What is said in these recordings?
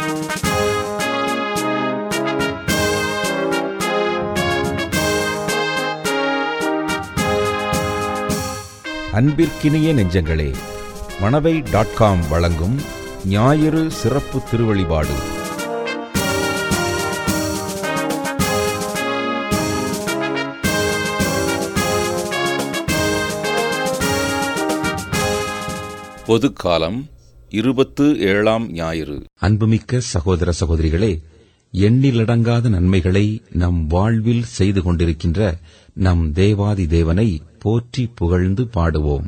அன்பிற்கினிய நெஞ்சங்களே Manavai dot com வழங்கும் ஞாயிறு சிறப்பு திருவழிபாடு பொதுக்காலம் இருபத்து ஏழாம் ஞாயிறு அன்புமிக்க சகோதர சகோதரிகளே எண்ணிலடங்காத நன்மைகளை நம் வாழ்வில் செய்து கொண்டிருக்கின்ற நம் தேவாதி தேவனை போற்றி புகழ்ந்து பாடுவோம்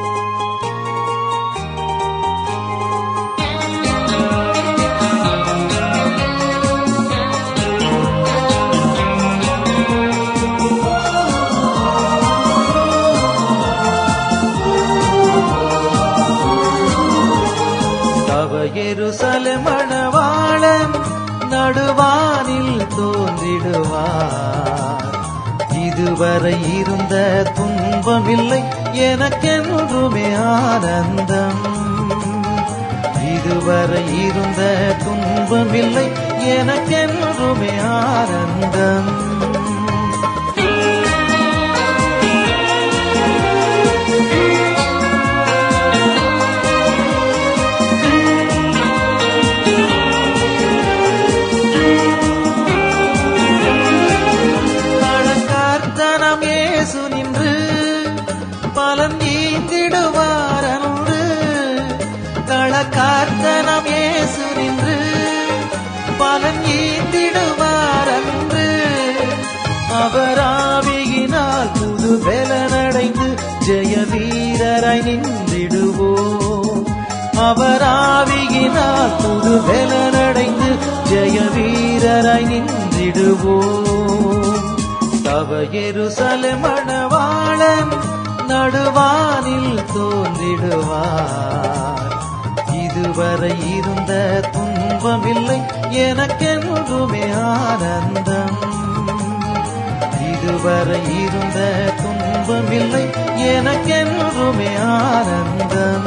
தவ எருசலமணவாளன் நடுவானில் தோன்றிடுவார் இதுவரை இருந்த துன்பமில்லை எனக்கென்றுமே ஆனந்தம் இதுவரை இருந்த துன்பமில்லை எனக்கென்றுமே ஆனந்தம் கர்த்தனம் ஏசு நின்று பலன் ஈந்திடுவார் அன்று களக்கார்த்தனம் ஏசு நின்று பலன் ஈந்திடுவார் அன்று அவர் ஆவியினால் புது பலனடைந்து ஜெய வீரராய் நின்றிடுவோம் அவர் ஆவியினால் புது பலனடைந்து ஜெய வீரராய் நின்றிடுவோம் தவ எருசலமணவாளன் நடுவானில் தோன்றிடுவார் இதுவரை இருந்த துன்பமில்லை எனக்கென்றுமே ஆனந்தம் இதுவரை இருந்த துன்பமில்லை எனக்கென்றுமே ஆனந்தம்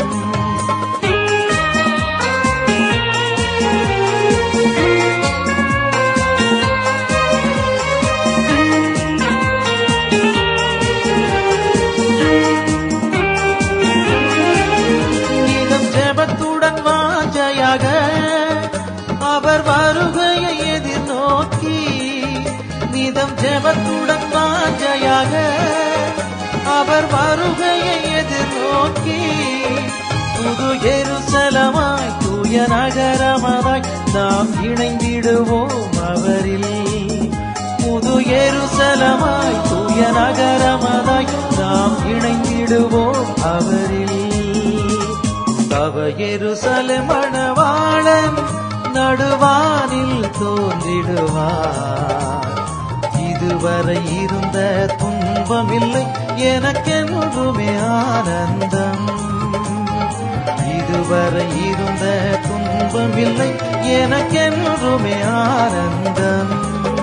நீதம் ஜெபத்துடன் வாஞ்சையாக அவர் வருகையை எதிர்நோக்கி நீதம் ஜெபத்துடன் வாஞ்சையாக அவர் வருகையை எதிர்நோக்கி புது எருசலமாய் தூய நகரமதாய் நாம் இணைந்திடுவோம் அவரில் புது எருசலமாய் தூய நகரமதாய் நாம் இணைந்திடுவோம் அவரில் தவ எருசலமணவாளன் நடுவானில் தோன்றிடுவார் இதுவரை இருந்த துன்பமில்லை எனக்கென்றுமே ஆனந்தம் இதுவரை இருந்த துன்பமில்லை எனக்கென்றுமே ஆனந்தம்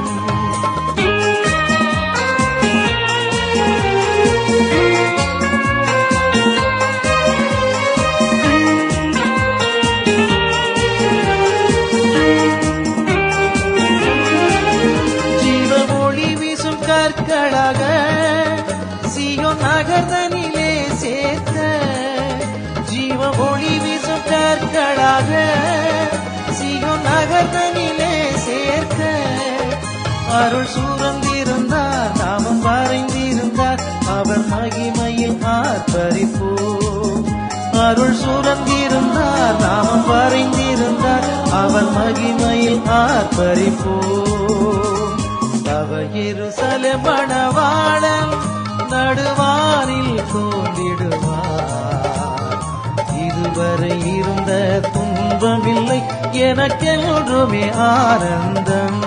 ஜீவ ஒளி வீசும் கற்களாக சியோ நகர்தனிலே சேர்த்த ஜீவ ஒளி வீசும் கற்களாக சியோ நகர்தனிலே சேர்த்த அருள் சூழ்ந்திருந்தார் நாமம் வரைந்திருந்தார் அவர் மகிமையில் ஆர்ப்பரிப்போம் அருள் சூழ்ந்திருந்தார் நாமம் வரைந்திருந்தார் அவர் மகிமையில் ஆர்ப்பரிப்போம் தவ எருசலமணவாளன் நடுவானில் தோன்றிடுவார் இதுவரை இருந்த துன்பமில்லை எனக்கென்றுமே ஆனந்தம்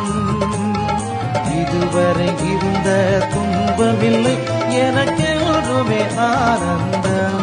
இதுவரை இருந்த துன்பமில்லை எனக்கென்றுமே ஆனந்தம்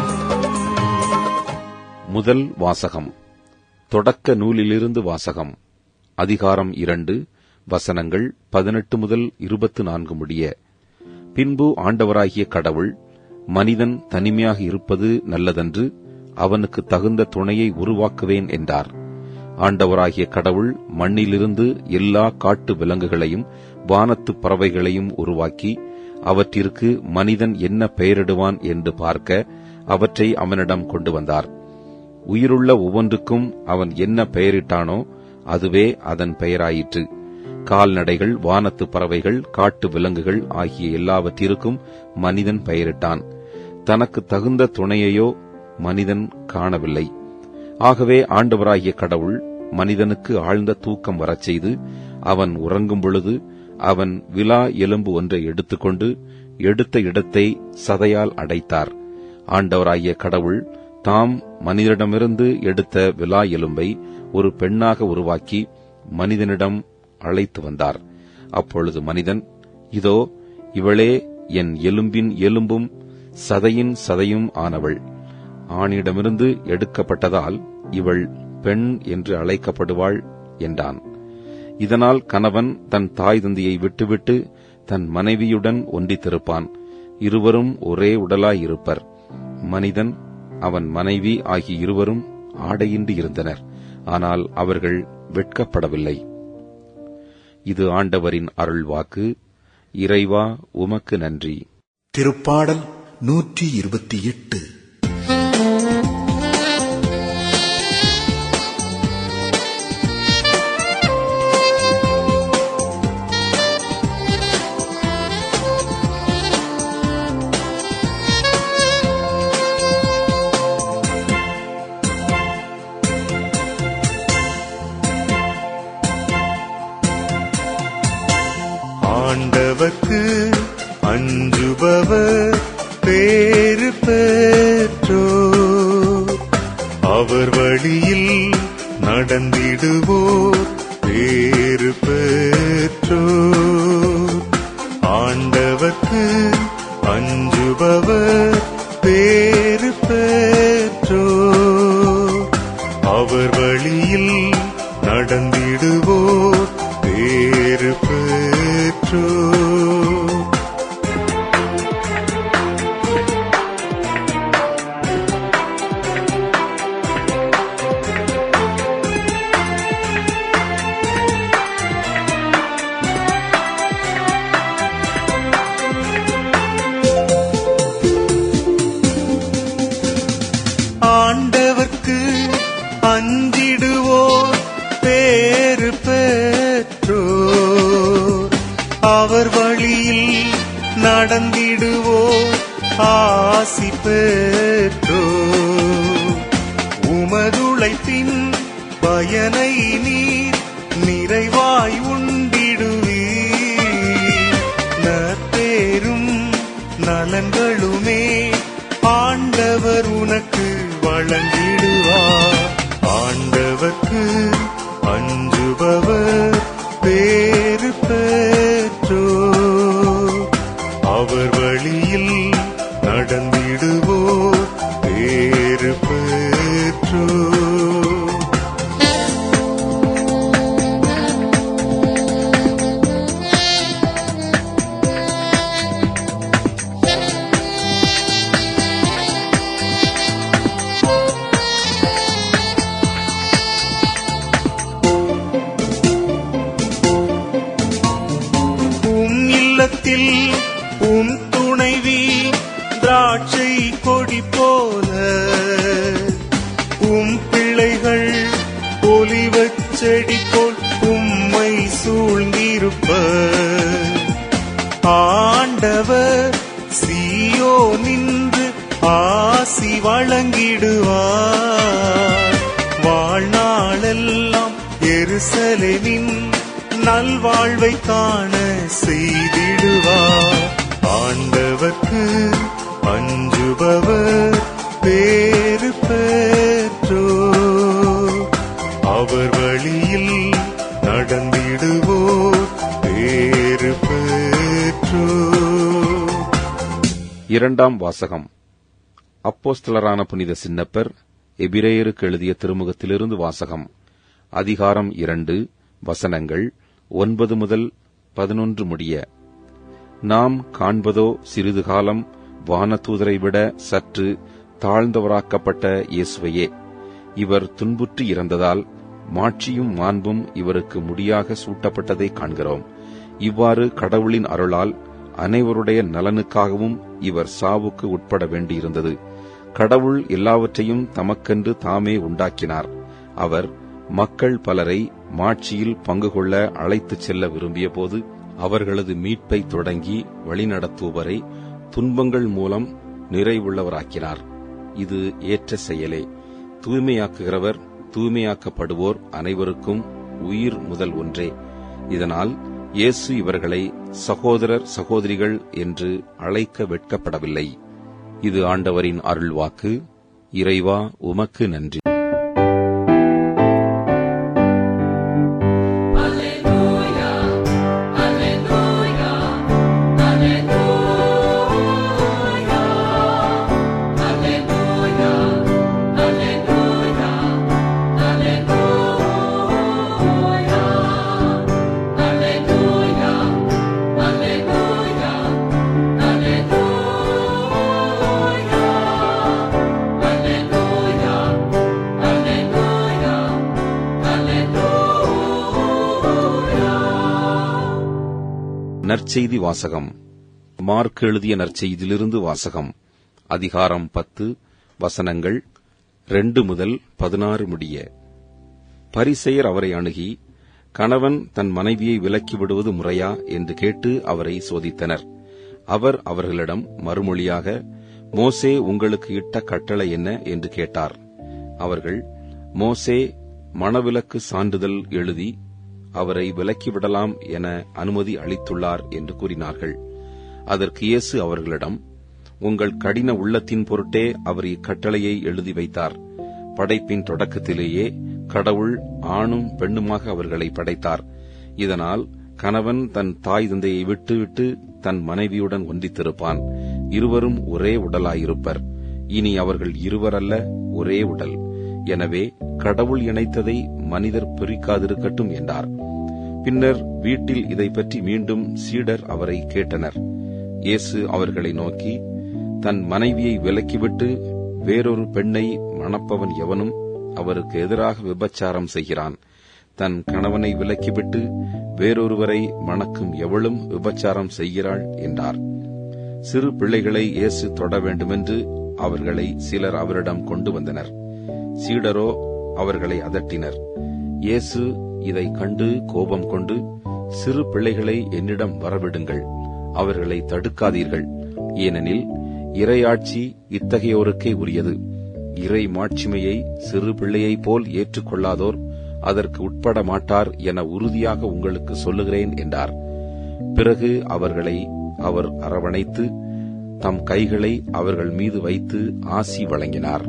முதல் வாசகம் தொடக்க நூலிலிருந்து வாசகம் அதிகாரம் இரண்டு வசனங்கள் பதினெட்டு முதல் இருபத்து நான்கு முடிய பின்பு ஆண்டவராகிய கடவுள் மனிதன் தனிமையாக இருப்பது நல்லதன்று அவனுக்கு தகுந்த துணையை உருவாக்குவேன் என்றார் ஆண்டவராகிய கடவுள் மண்ணிலிருந்து எல்லா காட்டு விலங்குகளையும் வானத்து பறவைகளையும் உருவாக்கி அவற்றிற்கு மனிதன் என்ன பெயரிடுவான் என்று பார்க்க அவற்றை அவனிடம் கொண்டு வந்தார் உயிருள்ள ஒவ்வொன்றுக்கும் அவன் என்ன பெயரிட்டானோ அதுவே அதன் பெயராயிற்று கால்நடைகள் வானத்து பறவைகள் காட்டு விலங்குகள் ஆகிய எல்லாவற்றிற்கும் மனிதன் பெயரிட்டான் தனக்கு தகுந்த துணையையோ மனிதன் காணவில்லை ஆகவே ஆண்டவராகிய கடவுள் மனிதனுக்கு ஆழ்ந்த தூக்கம் வரச் செய்து அவன் உறங்கும் பொழுது அவன் விலா எலும்பு ஒன்றை எடுத்துக்கொண்டு எடுத்த இடத்தை சதையால் அடைத்தார் ஆண்டவராகிய கடவுள் தாம் மனிதனிடமிருந்து எடுத்த விலா எலும்பை ஒரு பெண்ணாக உருவாக்கி மனிதனிடம் அழைத்து வந்தார் அப்பொழுது மனிதன் இதோ இவளே என் எலும்பின் எலும்பும் சதையின் சதையும் ஆனவள் ஆணிடமிருந்து எடுக்கப்பட்டதால் இவள் பெண் என்று அழைக்கப்படுவாள் என்றான் இதனால் கணவன் தன் தாய் தந்தையை விட்டுவிட்டு தன் மனைவியுடன் ஒன்றித்திருப்பான் இருவரும் ஒரே உடலாயிருப்பர் மனிதன் அவன் மனைவி ஆகிய இருவரும் ஆடையின்றி இருந்தனர் ஆனால் அவர்கள் வெட்கப்படவில்லை இது ஆண்டவரின் அருள்வாக்கு இறைவா உமக்கு நன்றி திருப்பாடல் நூற்றி இருபத்தி எட்டு ஆண்டவர்க்கு அஞ்சுபவர் பேறு பெற்றோ அவர் வழியில் நடந்திடுவோர் பேறு பெற்றோ ஆண்டவர்க்கு அஞ்சுபவர் பேறு பெற்றோ அவர் வழியில் நடந்திடுவோர் பேறு பெற்றோ ஆண்டவர்க்கு அஞ்சிடுவோர் பேறு பெற்றோர் அவர் வழியில் நடந்திடுவோர் ஆசி பெற்றோர் உமதுழைப்பின் பயனை நீர் நிறைவாய் உண்டிடுவீர் நற்பேரும் நலன்களுமே ஆண்டவர் உனக்கு வழங்கிடுவார் ஆண்டவர்க்கு அஞ்சுபவர் பேறு பெற்றோ அவர் வழியில் நடந்திடுவோர் பேறு பெற்றோ உம் இல்லத்தில் உம் துணைவி திராட்சை கொடி போல உம் பிள்ளைகள் ஒலிவச் செடி போல் உம்மை சூழ்ந்திருப்ப ஆண்டவர் சீயோ நின்று ஆசி வழங்கிடுவார் வாழ்நாளெல்லாம் எருசலேமின் நல்வாழ்வை காண செய்திடுவார் ஆண்டவர்க்கு அஞ்சுபவர் பேறு பெற்றோ அவர் வழியில் நடந்திடுவோர் பேறு பெற்றோ இரண்டாம் வாசகம் அப்போஸ்தலரான புனித சின்னப்பர் எபிரேயருக்கு எழுதிய திருமுகத்திலிருந்து வாசகம் அதிகாரம் இரண்டு வசனங்கள் ஒன்பது முதல் பதினொன்று முடிய நாம் காண்பதோ சிறிது காலம் வானதூதரை விட சற்று தாழ்ந்தவராக்கப்பட்ட இயேசுவையே இவர் துன்புற்று இறந்ததால் மாட்சியும் மாண்பும் இவருக்கு முடியாக சூட்டப்பட்டதை காண்கிறோம் இவ்வாறு கடவுளின் அருளால் அனைவருடைய நலனுக்காகவும் இவர் சாவுக்கு உட்பட வேண்டியிருந்தது கடவுள் எல்லாவற்றையும் தமக்கென்று தாமே உண்டாக்கினார் அவர் மக்கள் பலரை மாட்சியில் பங்கு கொள்ள அழைத்துச் செல்ல விரும்பியபோது அவர்களது மீட்பை தொடங்கி வழிநடத்துவரை துன்பங்கள் மூலம் நிறைவுள்ளவராக்கினார் இது ஏற்ற செயலே தூய்மையாக்குகிறவர் தூய்மையாக்கப்படுவோர் அனைவருக்கும் உயிர் முதல் ஒன்றே இதனால் இயேசு இவர்களை சகோதரர் சகோதரிகள் என்று அழைக்க வெட்கப்படவில்லை இது ஆண்டவரின் அருள்வாக்கு இறைவா உமக்கு நன்றி நற்செய்தி வாசகம் மார்க் எழுதிய நற்செய்தியிலிருந்து வாசகம் அதிகாரம் பத்து வசனங்கள் ரெண்டு முதல் பதினாறு முடிய பரிசெயர் அவரை அணுகி கணவன் தன் மனைவியை விலக்கி விடுவது முறையா என்று கேட்டு அவரை சோதித்தனர் அவர் அவர்களிடம் மறுமொழியாக மோசே உங்களுக்கு இட்ட கட்டளை என்ன என்று கேட்டார் அவர்கள் மோசே மணவிலக்கு சான்றிதழ் எழுதி அவரை விலக்கிவிடலாம் என அனுமதி அளித்துள்ளார் என்று கூறினார்கள் அதற்கு இயேசு அவர்களிடம் உங்கள் கடின உள்ளத்தின் பொருட்டே அவர் இக்கட்டளையை எழுதி வைத்தார் படைப்பின் தொடக்கத்திலேயே கடவுள் ஆணும் பெண்ணுமாக அவர்களை படைத்தார் இதனால் கணவன் தன் தாய் தந்தையை விட்டுவிட்டு தன் மனைவியுடன் ஒன்றித்திருப்பான் இருவரும் ஒரே உடலாயிருப்பர் இனி அவர்கள் இருவரல்ல ஒரே உடல் எனவே கடவுள் இணைத்ததை மனிதர் பிரிக்காதிருக்கட்டும் என்றார் பின்னர் வீட்டில் இதை பற்றி மீண்டும் சீடர் அவரை கேட்டனர் இயேசு அவர்களை நோக்கி தன் மனைவியை விலக்கிவிட்டு வேறொரு பெண்ணை மணப்பவன் எவனும் அவருக்கு எதிராக விபச்சாரம் செய்கிறான் தன் கணவனை விலக்கிவிட்டு வேறொருவரை மணக்கும் எவளும் விபச்சாரம் செய்கிறாள் என்றார் சிறு பிள்ளைகளை இயேசு தொட வேண்டுமென்று அவர்களை சிலர் அவரிடம் கொண்டு வந்தனர் சீடரோ அவர்களை அதட்டினர் இயேசு இதை கண்டு கோபம் கொண்டு சிறு பிள்ளைகளை என்னிடம் வரவிடுங்கள் அவர்களை தடுக்காதீர்கள் ஏனெனில் இறையாட்சி இத்தகையோருக்கே உரியது இறை மாட்சிமையை சிறு பிள்ளையைப் போல் ஏற்றுக்கொள்ளாதோர் அதற்கு உட்பட மாட்டார் என உறுதியாக உங்களுக்கு சொல்லுகிறேன் என்றார் பிறகு அவர்களை அவர் அரவணைத்து தம் கைகளை அவர்கள் மீது வைத்து ஆசி வழங்கினார்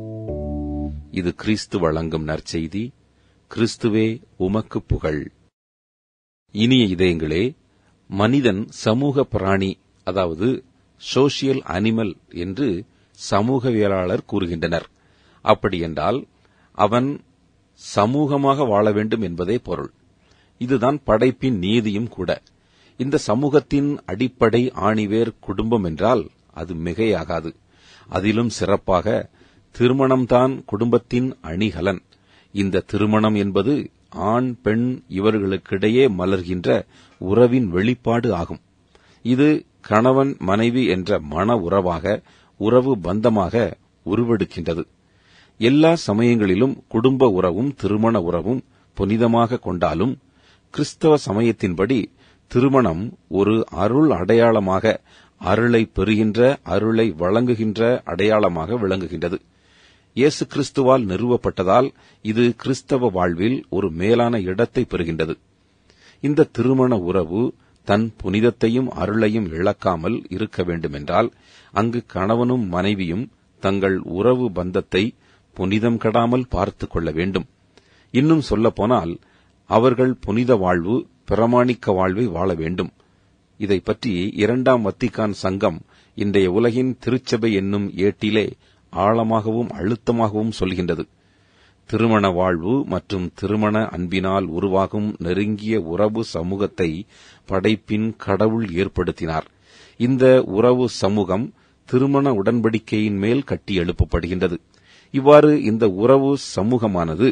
இது கிறிஸ்து வழங்கும் நற்செய்தி கிறிஸ்துவே உமக்கு புகழ் இனிய இதயங்களே மனிதன் சமூக பிராணி அதாவது சோசியல் அனிமல் என்று சமூகவியலாளர் கூறுகின்றனர் அப்படியென்றால் அவன் சமூகமாக வாழ வேண்டும் என்பதே பொருள் இதுதான் படைப்பின் நீதியும் கூட இந்த சமூகத்தின் அடிப்படை ஆணிவேர் குடும்பம் என்றால் அது மிகையாகாது அதிலும் சிறப்பாக திருமணம்தான் குடும்பத்தின் அணிகலன் இந்த திருமணம் என்பது ஆண் பெண் இவர்களுக்கிடையே மலர்கின்ற உறவின் வெளிப்பாடு ஆகும் இது கணவன் மனைவி என்ற மன உறவாக உறவு பந்தமாக உருவெடுக்கின்றது எல்லா சமயங்களிலும் குடும்ப உறவும் திருமண உறவும் புனிதமாக கொண்டாலும் கிறிஸ்தவ சமயத்தின்படி திருமணம் ஒரு அருள் அடையாளமாக அருளை பெறுகின்ற அருளை வழங்குகின்ற அடையாளமாக விளங்குகின்றது இயேசு கிறிஸ்துவால் நிறுவப்பட்டதால் இது கிறிஸ்தவ வாழ்வில் ஒரு மேலான இடத்தை பெறுகின்றது இந்த திருமண உறவு தன் புனிதத்தையும் அருளையும் இழக்காமல் இருக்க வேண்டுமென்றால் அங்கு கணவனும் மனைவியும் தங்கள் உறவு பந்தத்தை புனிதம் கெடாமல் பார்த்துக் கொள்ள வேண்டும் இன்னும் சொல்லப்போனால் அவர்கள் புனித வாழ்வு பிரமாணிக்க வாழ்வை வாழ வேண்டும் இதை பற்றி இரண்டாம் வத்திக்கான் சங்கம் இன்றைய உலகின் திருச்சபை என்னும் ஏட்டிலே ஆழமாகவும் அழுத்தமாகவும் சொல்கின்றது திருமண வாழ்வு மற்றும் திருமண அன்பினால் உருவாகும் நெருங்கிய உறவு சமூகத்தை படைப்பின் கடவுள் ஏற்படுத்தினார் இந்த உறவு சமூகம் திருமண உடன்படிக்கையின் மேல் கட்டி எழுப்பப்படுகின்றது இவ்வாறு இந்த உறவு சமூகமானது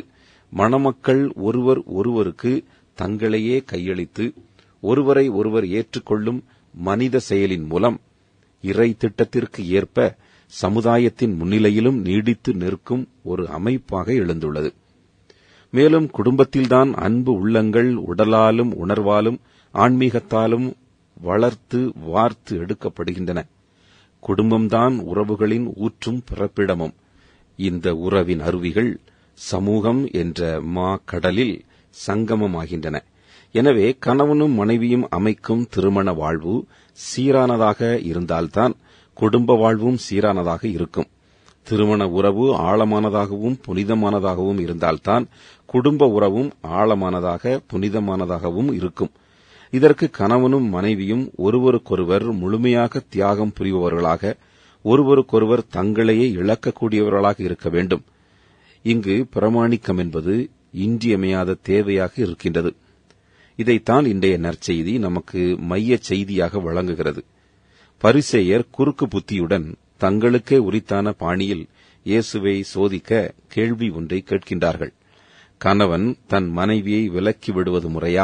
மணமக்கள் ஒருவர் ஒருவருக்கு தங்களையே கையளித்து ஒருவரை ஒருவர் ஏற்றுக்கொள்ளும் மனித செயலின் மூலம் இறை திட்டத்திற்கு ஏற்ப சமுதாயத்தின் முன்னிலையிலும் நீடித்து நிற்கும் ஒரு அமைப்பாக எழுந்துள்ளது மேலும் குடும்பத்தில்தான் அன்பு உள்ளங்கள் உடலாலும் உணர்வாலும் ஆன்மீகத்தாலும் வளர்த்து வார்த்து எடுக்கப்படுகின்றன குடும்பம்தான் உறவுகளின் ஊற்றும் பிறப்பிடமும் இந்த உறவின் அருவிகள் சமூகம் என்ற மா கடலில் சங்கமமாகின்றன எனவே கணவனும் மனைவியும் அமைக்கும் திருமண வாழ்வு சீரானதாக இருந்தால்தான் குடும்ப வாழ்வும் சீரானதாக இருக்கும் திருமண உறவு ஆழமானதாகவும் புனிதமானதாகவும் இருந்தால்தான் குடும்ப உறவும் ஆழமானதாக புனிதமானதாகவும் இருக்கும் இதற்கு கணவனும் மனைவியும் ஒருவருக்கொருவர் முழுமையாக தியாகம் புரிபவர்களாக ஒருவருக்கொருவர் தங்களையே இழக்கக்கூடியவர்களாக இருக்க வேண்டும் இங்கு பிரமாணிக்கம் என்பது இன்றியமையாத தேவையாக இருக்கின்றது இதைத்தான் இன்றைய நற்செய்தி நமக்கு மைய செய்தியாக வழங்குகிறது பரிசேயர் குறுக்கு புத்தியுடன் தங்களுக்கே உரித்தான பாணியில் இயேசுவை சோதிக்க கேள்வி ஒன்றை கேட்கின்றார்கள் கணவன் தன் மனைவியை விலக்கி விடுவது முறையா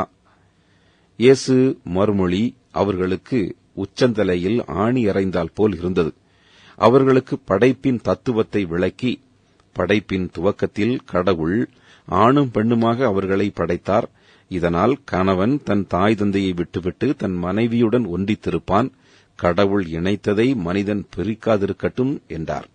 இயேசு மறுமொழி அவர்களுக்கு உச்சந்தலையில் ஆணி அறைந்தால் போல் இருந்தது அவர்களுக்கு படைப்பின் தத்துவத்தை விளக்கி படைப்பின் துவக்கத்தில் கடவுள் ஆணும் பெண்ணுமாக அவர்களை படைத்தார் இதனால் கணவன் தன் தாய் தந்தையை விட்டுவிட்டு தன் மனைவியுடன் ஒன்றித்திருப்பான் கடவுள் இணைத்ததை மனிதன் பிரிக்காதிருக்கட்டும் என்றார்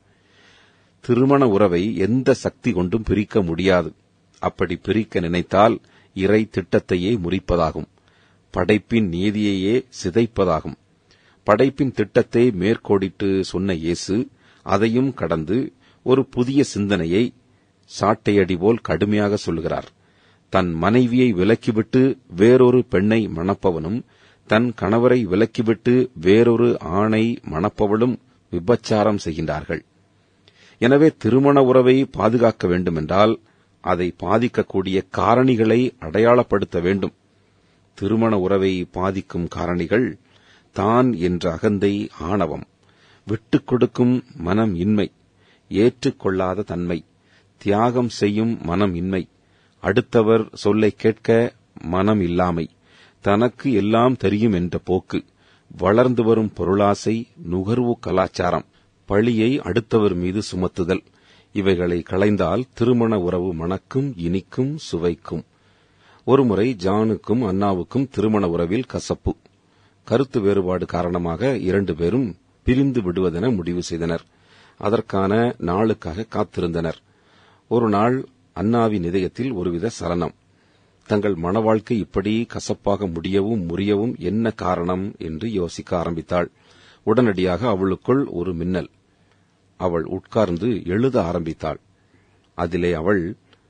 திருமண உறவை எந்த சக்தி கொண்டும் பிரிக்க முடியாது அப்படி பிரிக்க நினைத்தால் இறை திட்டத்தையே முறிப்பதாகும் படைப்பின் நீதியையே சிதைப்பதாகும் படைப்பின் திட்டத்தை மேற்கோடிட்டு சொன்ன இயேசு அதையும் கடந்து ஒரு புதிய சிந்தனையை சாட்டையடி போல் கடுமையாக சொல்கிறார் தன் மனைவியை விலக்கிவிட்டு வேறொரு பெண்ணை மணப்பவனும் தன் கணவரை விலக்கிவிட்டு வேறொரு ஆணை மணப்பவளும் விபச்சாரம் செய்கின்றார்கள் எனவே திருமண உறவை பாதுகாக்க வேண்டுமென்றால் அதை பாதிக்கக்கூடிய காரணிகளை அடையாளப்படுத்த வேண்டும் திருமண உறவை பாதிக்கும் காரணிகள் தான் என்ற அகந்தை ஆணவம் விட்டுக் கொடுக்கும் மனம் இன்மை ஏற்றுக்கொள்ளாத தன்மை தியாகம் செய்யும் மனம் இன்மை அடுத்தவர் சொல்லை கேட்க மனம் இல்லாமை தனக்கு எல்லாம் தெரியும் என்ற போக்கு வளர்ந்து வரும் பொருளாசை நுகர்வு கலாச்சாரம் பழியை அடுத்தவர் மீது சுமத்துதல் இவைகளை களைந்தால் திருமண உறவு மணக்கும் இனிக்கும் சுவைக்கும் ஒருமுறை ஜானுக்கும் அண்ணாவுக்கும் திருமண உறவில் கசப்பு கருத்து வேறுபாடு காரணமாக இரண்டு பேரும் பிரிந்து விடுவதென முடிவு செய்தனர் அதற்கான நாளுக்காக காத்திருந்தனர் ஒரு நாள் அண்ணாவின் இதயத்தில் ஒருவித சலனம் தங்கள் மணவாழ்க்கை இப்படி கசப்பாக முடியவும் முறியவும் என்ன காரணம் என்று யோசிக்க ஆரம்பித்தாள் உடனடியாக அவளுக்குள் ஒரு மின்னல் அவள் உட்கார்ந்து எழுத ஆரம்பித்தாள் அதிலே அவள்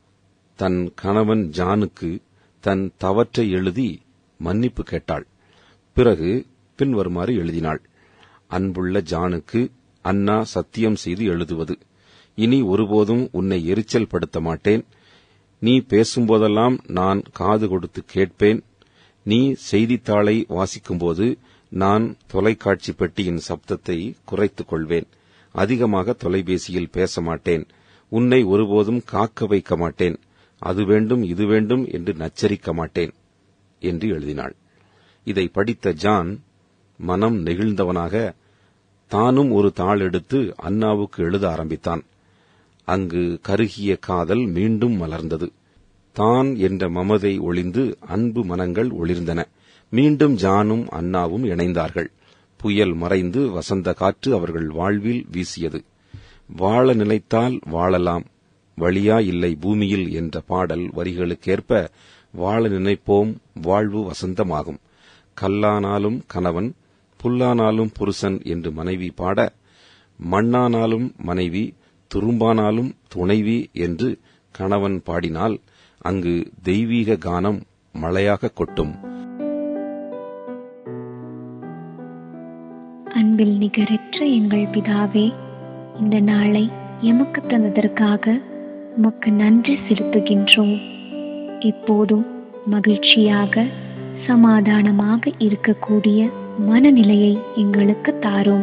தன் கணவன் ஜானுக்கு தன் தவற்றை எழுதி மன்னிப்பு கேட்டாள் பிறகு பின்வருமாறு எழுதினாள் அன்புள்ள ஜானுக்கு அண்ணா சத்தியம் செய்து எழுதுவது இனி ஒருபோதும் உன்னை எரிச்சல் படுத்த மாட்டேன் நீ பேசும்போதெல்லாம் நான் காது கொடுத்து கேட்பேன் நீ செய்தித்தாளை வாசிக்கும்போது நான் தொலைக்காட்சி பெட்டியின் சப்தத்தை குறைத்துக் கொள்வேன் அதிகமாக தொலைபேசியில் பேச மாட்டேன் உன்னை ஒருபோதும் காக்க வைக்க மாட்டேன் அது வேண்டும் இது வேண்டும் என்று நச்சரிக்க மாட்டேன் என்று எழுதினாள் இதை படித்த ஜான் மனம் நெகிழ்ந்தவனாக தானும் ஒரு தாள் எடுத்து அண்ணாவுக்கு எழுத ஆரம்பித்தான் அங்கு கருகிய காதல் மீண்டும் மலர்ந்தது தான் என்ற மமதை ஒளிந்து அன்பு மனங்கள் ஒளிர்ந்தன மீண்டும் ஜானும் அண்ணாவும் இணைந்தார்கள் புயல் மறைந்து வசந்த காற்று அவர்கள் வாழ்வில் வீசியது வாழ நினைத்தால் வாழலாம் வழியா இல்லை பூமியில் என்ற பாடல் வரிகளுக்கேற்ப வாழ நினைப்போம் வாழ்வு வசந்தமாகும் கல்லானாலும் கணவன் புல்லானாலும் புருஷன் என்று மனைவி பாட மண்ணானாலும் மனைவி துரும்பானாலும் துணைவி என்று கணவன் பாடினால் அங்கு தெய்வீக கானம் மழையாக கொட்டும் அன்பில் நிகரற்ற எங்கள் பிதாவே இந்த நாளை எமக்கு தந்ததற்காக உமக்கு நன்றி செலுத்துகின்றோம் எப்போதும் மகிழ்ச்சியாக சமாதானமாக இருக்கக்கூடிய மனநிலையை எங்களுக்கு தாரும்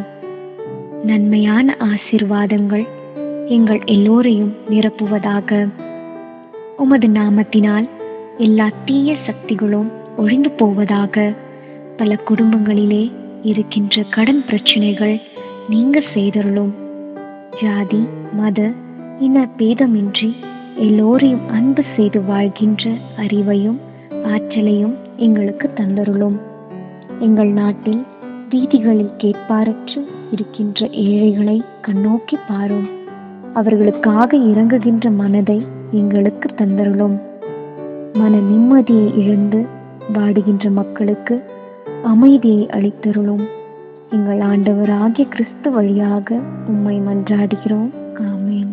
நன்மையான ஆசிர்வாதங்கள் எங்கள் எல்லோரையும் நிரப்புவதாக உமது நாமத்தினால் எல்லா தீய சக்திகளும் ஒழிந்து போவதாக பல குடும்பங்களிலே இருக்கின்ற கடன் பிரச்சனைகள் நீங்க செய்தருளும் ஜாதி மத இன பேதமின்றி எல்லோரையும் அன்பு செய்து வாழ்கின்ற அறிவையும் ஆற்றலையும் எங்களுக்கு தந்தருளும் எங்கள் நாட்டில் வீதிகளில் கேட்பாரற்று இருக்கின்ற ஏழைகளை கண்ணோக்கி பாரும் அவர்களுக்காக இறங்குகின்ற மனதை எங்களுக்கு தந்தருளும் மன நிம்மதியை இழந்து வாடுகின்ற மக்களுக்கு அமைதியை அளித்தருளும் எங்கள் ஆண்டவராகிய கிறிஸ்து வழியாக உம்மை மன்றாடுகிறோம் ஆமென்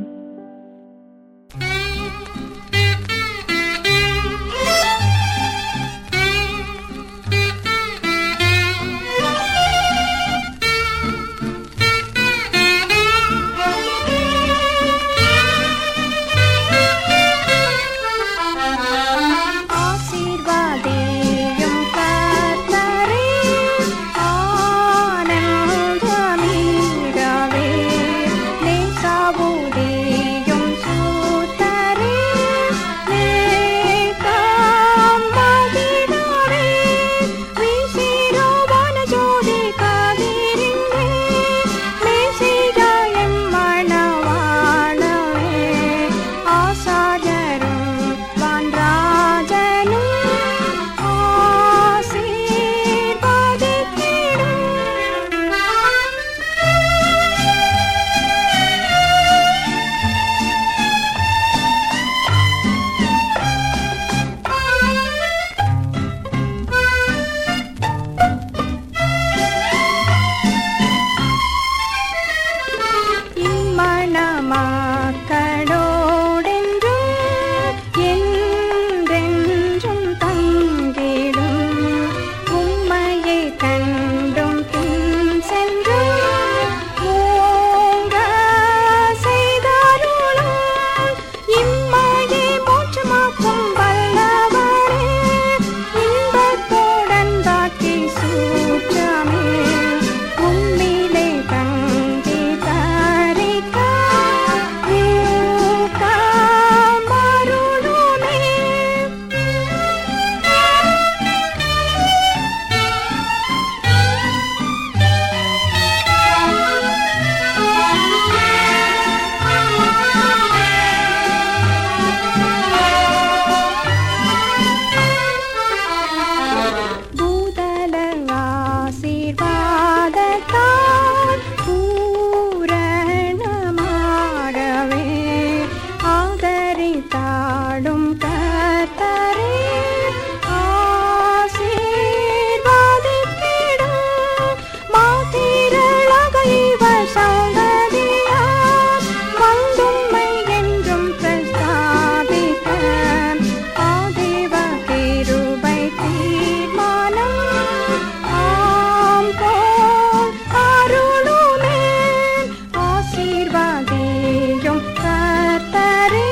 ஆசீர்வாதேயும் கர்த்தரே ஆனந்தமீரவே நேசாபுதேயும் சூத்தரே நேகம் மகிழவே வீசிரோவான ஜோதி கதிரிங்கே மேசிகாயம் மணவாளவே ஆசாரியரும் வான்ராஜனும் ஆசீர்வதித்திடும் இம்மணமாக்களோடென்றும் என்றென்றும் தங்கிடும் உம்மையை கண்டும் பின் சென்றும் ஓங்க செய்தாருளும் இம்மையை மோட்சமாக்கும் வல்லவரே இன்பத்துடன் தாக்கி சூற்றமே உம்மிலே தங்கி தரிக்க ஊக்கமருளுமே பூதல ஆசீர்வாதத்தால் பூரணமாகவே ஆதரித்தாடும் கர்த்தரே ஆசீர்வதித்திடும் மாத்திரளாக இவர் சந்ததியார் வந்தும்மை என்றும் பிரஸ்தாபிக்க ஆதேவ கிருபை தீர்மானம் ஆம் போல் அருளுமே ஆசீர்வாதேயும் கர்த்தரே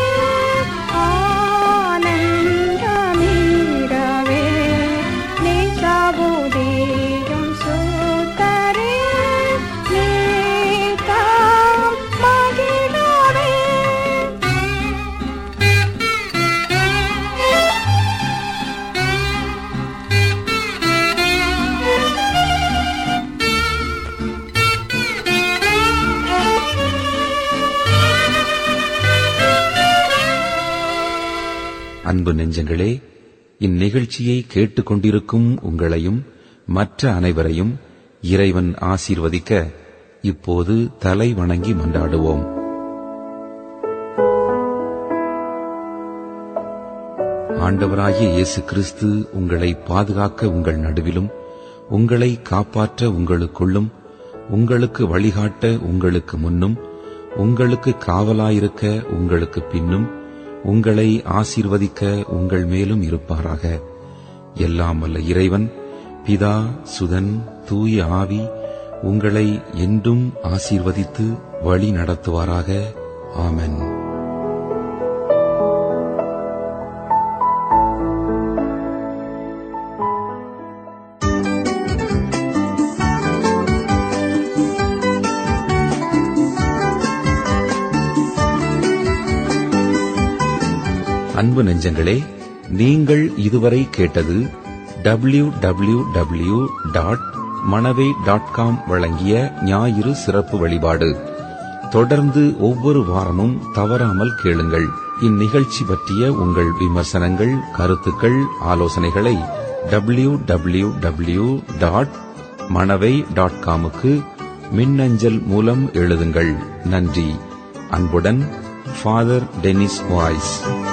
ஆனந்தமீரவே நேசாபுதேயும் சூத்தரே நேதாம் மகிழவே அன்பு நெஞ்சங்களே இந்நிகழ்ச்சியை கேட்டுக்கொண்டிருக்கும் உங்களையும் மற்ற அனைவரையும் இறைவன் ஆசீர்வதிக்க இப்போது தலை வணங்கி மன்றாடுவோம் ஆண்டவராகிய இயேசு கிறிஸ்து உங்களை பாதுகாக்க உங்கள் நடுவிலும் உங்களை காப்பாற்ற உங்களுக்குள்ளும் உங்களுக்கு வழிகாட்ட உங்களுக்கு முன்னும் உங்களுக்கு காவலாயிருக்க உங்களுக்கு பின்னும் உங்களை ஆசீர்வதிக்க உங்கள் மேலும் இருப்பாராக எல்லாம் வல்ல இறைவன் பிதா சுதன் தூய ஆவி உங்களை என்றும் ஆசீர்வதித்து வழி நடத்துவாராக ஆமென் அன்பு நெஞ்சங்களே நீங்கள் இதுவரை கேட்டது W W W dot Manavai dot com வழங்கிய ஞாயிறு சிறப்பு வழிபாடு தொடர்ந்து ஒவ்வொரு வாரமும் தவறாமல் கேளுங்கள் இந்நிகழ்ச்சி பற்றிய உங்கள் விமர்சனங்கள் கருத்துக்கள் ஆலோசனைகளை W W W dot Manavai dot காமுக்கு மின்னஞ்சல் மூலம் எழுதுங்கள் நன்றி அன்புடன் ஃபாதர் டெனிஸ் வாய்ஸ்